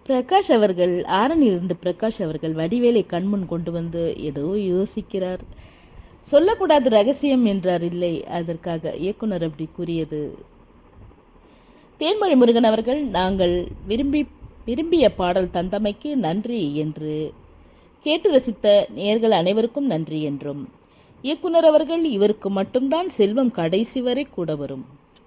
பிரகாஷ் அவர்கள் ஆரணிலிருந்து பிரகாஷ் அவர்கள் வடிவேலை கண்முன் கொண்டு வந்து ஏதோ யோசிக்கிறார் சொல்லக்கூடாது ரகசியம் என்றார் இல்லை அதற்காக இயக்குனர் அப்படி கூறியது தேன்மொழி முருகன் அவர்கள் நாங்கள் விரும்பி விரும்பிய பாடல் தந்தமைக்கு நன்றி என்று கேட்டு ரசித்த நேயர்கள் அனைவருக்கும் நன்றி என்றும் இயக்குனர் அவர்கள் இவருக்கு மட்டும்தான் செல்வம் கடைசி வரை கூட வரும்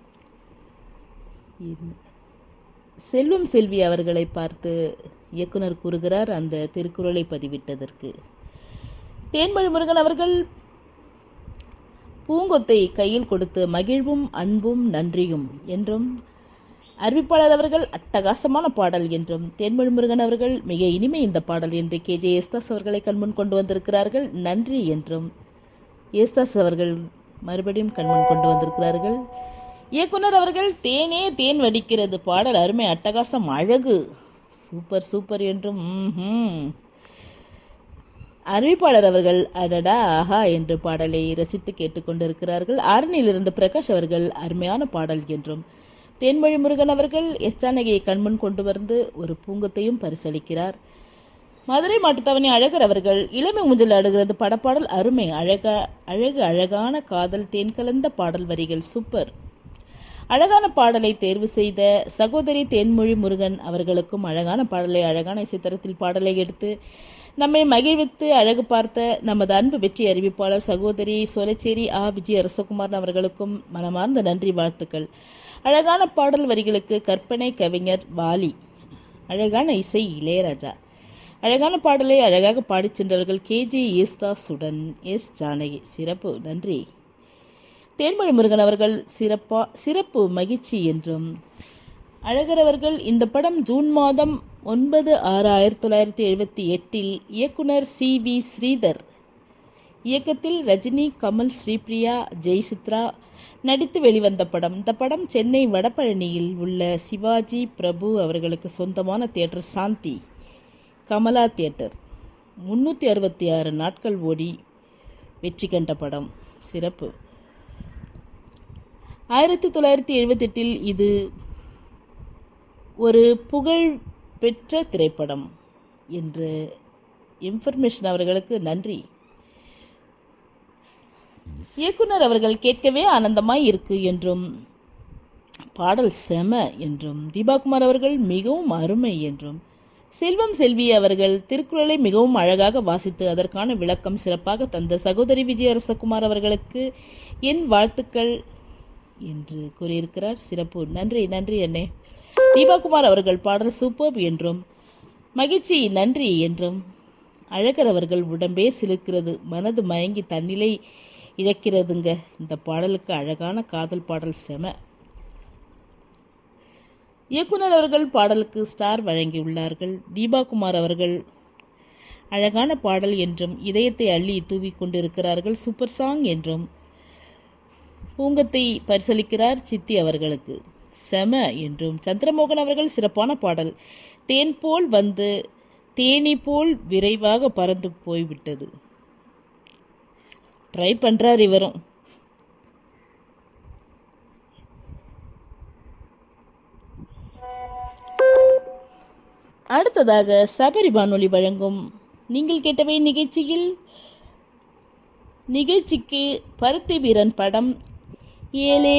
இன்- செல்வம் செல்வி அவர்களை பார்த்து இயக்குனர் கூறுகிறார் அந்த திருக்குறளை பதிவிட்டதற்கு தேன்மொழி முருகன் அவர்கள் பூங்கொத்தை கையில் கொடுத்து மகிழ்வும் அன்பும் நன்றியும் என்றும் அறிவிப்பாளர் அவர்கள் அட்டகாசமான பாடல் என்றும் தேன்மொழி முருகன் அவர்கள் மிக இனிமை இந்த பாடல் என்று கே ஜே எஸ்தாஸ் அவர்களை கண்முன் கொண்டு வந்திருக்கிறார்கள் நன்றி என்றும் ஏஸ்தாஸ் அவர்கள் மறுபடியும் கண்முன் கொண்டு வந்திருக்கிறார்கள் இயக்குனர் அவர்கள் தேனே தேன் வடிக்கிறது பாடல் அருமை அட்டகாசம் அழகு சூப்பர் சூப்பர் என்றும் ம்ஹும். அறிவிப்பாளர் அவர்கள் அடடா ஆஹா என்று பாடலை ரசித்து கேட்டுக்கொண்டிருக்கிறார்கள் ஆரணியிலிருந்து பிரகாஷ் அவர்கள் அருமையான பாடல் என்றும் தேன்மொழி முருகன் அவர்கள் எஸ் ஜானகியை கண்முன் கொண்டு வந்து ஒரு பூங்கத்தையும் பரிசளிக்கிறார் மதுரை மாட்டுத்தவணி அழகர் அவர்கள் இளமை முஞ்சல் ஆடுகிறது படப்பாடல் அருமை அழகா அழகு அழகான காதல் தேன் கலந்த பாடல் வரிகள் சூப்பர் அழகான பாடலை தேர்வு செய்த சகோதரி தேன்மொழி முருகன் அவர்களுக்கும் அழகான பாடலை அழகான இசைத்தரத்தில் பாடலை எடுத்து நம்மை மகிழ்வித்து அழகு பார்த்த நமது அன்பு வெற்றி அறிவிப்பாளர் சகோதரி சோலைச்சேரி ஆ விஜய் அரசகுமார் அவர்களுக்கும் மனமார்ந்த நன்றி வாழ்த்துக்கள் அழகான பாடல் வரிகளுக்கு கற்பனை கவிஞர் வாலி அழகான இசை இளையராஜா அழகான பாடலை அழகாக பாடிச் சென்றவர்கள் கேஜே ஏஸ்தாசுடன் எஸ் ஜானகி சிறப்பு நன்றி தேன்மொழி முருகன் அவர்கள் சிறப்பா சிறப்பு மகிழ்ச்சி என்றும் அழகர் அவர்கள் இந்த படம் ஜூன் மாதம் ஒன்பது ஆறு ஆயிரத்தி தொள்ளாயிரத்தி எழுபத்தி எட்டில் இயக்குனர் சி வி ஸ்ரீதர் இயக்கத்தில் ரஜினி கமல் ஸ்ரீபிரியா ஜெய்சித்ரா நடித்து வெளிவந்த படம் இந்த படம் சென்னை வடபழனியில் உள்ள சிவாஜி பிரபு அவர்களுக்கு சொந்தமான தியேட்டர் சாந்தி கமலா தியேட்டர் முன்னூற்றி அறுபத்தி ஆறு நாட்கள் ஓடி வெற்றி கண்ட படம் சிறப்பு ஆயிரத்தி தொள்ளாயிரத்தி எழுபத்தெட்டில் இது ஒரு புகழ் பெற்ற திரைப்படம் என்று இன்ஃபர்மேஷன் அவர்களுக்கு நன்றி இயக்குனர் அவர்கள் கேட்கவே ஆனந்தமாய் இருக்கு என்றும் பாடல் செம என்றும் தீபாகுமார் அவர்கள் மிகவும் அருமை என்றும் செல்வம் செல்வி அவர்கள் திருக்குறளை மிகவும் அழகாக வாசித்து அதற்கான விளக்கம் சிறப்பாக தந்த சகோதரி விஜய அரசகுமார் அவர்களுக்கு என் வாழ்த்துக்கள் என்று கூறியிருக்கிறார் சிறப்பு நன்றி நன்றி அண்ணே தீபாகுமார் அவர்கள் பாடல் சூப்பர் என்றும் மகிழ்ச்சி நன்றி என்றும் அழகர் அவர்கள் உடம்பே சிலுக்கிறது மனது மயங்கி தன்னிலை இழக்கிறதுங்க இந்த பாடலுக்கு அழகான காதல் பாடல் செம இயக்குனர் அவர்கள் பாடலுக்கு ஸ்டார் வழங்கியுள்ளார்கள் தீபாகுமார் அவர்கள் அழகான பாடல் என்றும் இதயத்தை அள்ளி தூவிக் கொண்டிருக்கிறார்கள் சூப்பர் சாங் என்றும் பூங்கத்தை பரிசளிக்கிறார் சித்தி அவர்களுக்கு செம என்றும் சந்திரமோகன் அவர்கள் சிறப்பான பாடல் தேன் போல் வந்து தேனி போல் விரைவாக பறந்து போய்விட்டது ட்ரை பண்றார் இவரும் அடுத்ததாக சபரி வானொலி வழங்கும் நீங்கள் கேட்டவை நிகழ்ச்சியில் நிகழ்ச்சிக்கு பருத்தி வீரன் படம் ஏலே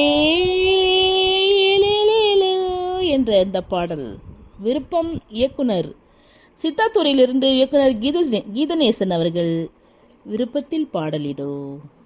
ஏலேலேலோ என்ற இந்த பாடல் விருப்பம் இயக்குனர் சித்தாத்தூரிலிருந்து இயக்குனர் கீத கீதநேசன் அவர்கள் விருப்பத்தில் பாடல் இதோ